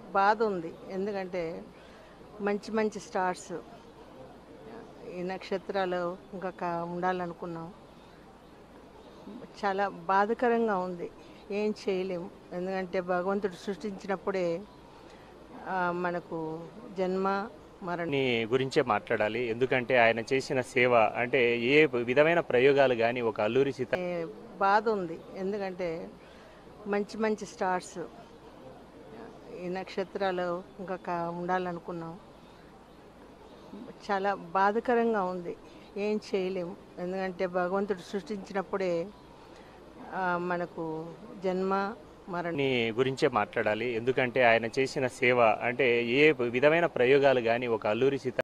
బాధ ఉంది ఎందుకంటే మంచి మంచి స్టార్స్ ఈ నక్షత్రాలు ఇంకా కా- ఉండాలనుకున్నాం చాలా బాధకరంగా ఉంది ఏం చేయలేము ఎందుకంటే భగవంతుడు సృష్టించినప్పుడే ఆ, మనకు జన్మ మరణం ని గురించే మాట్లాడాలి ఎందుకంటే ఆయన చేసిన సేవ అంటే ఏ విధమైన ప్రయోగాలు కానీ ఒక అల్లూరి సీత ఏ బాధ ఉంది ఎందుకంటే మంచి మంచి స్టార్స్ ఈ నక్షత్రాలు ఇంకా కా- ఉండాలనుకున్నాం చాలా బాధకరంగా ఉంది ఏం చేయలేము ఎందుకంటే భగవంతుడు సృష్టించినప్పుడే ఆ, మనకు జన్మ మరణం ని గురించే మాట్లాడాలి ఎందుకంటే ఆయన చేసిన సేవ అంటే ఏ విధమైన ప్రయోగాలు కానీ ఒక అల్లూరి సీత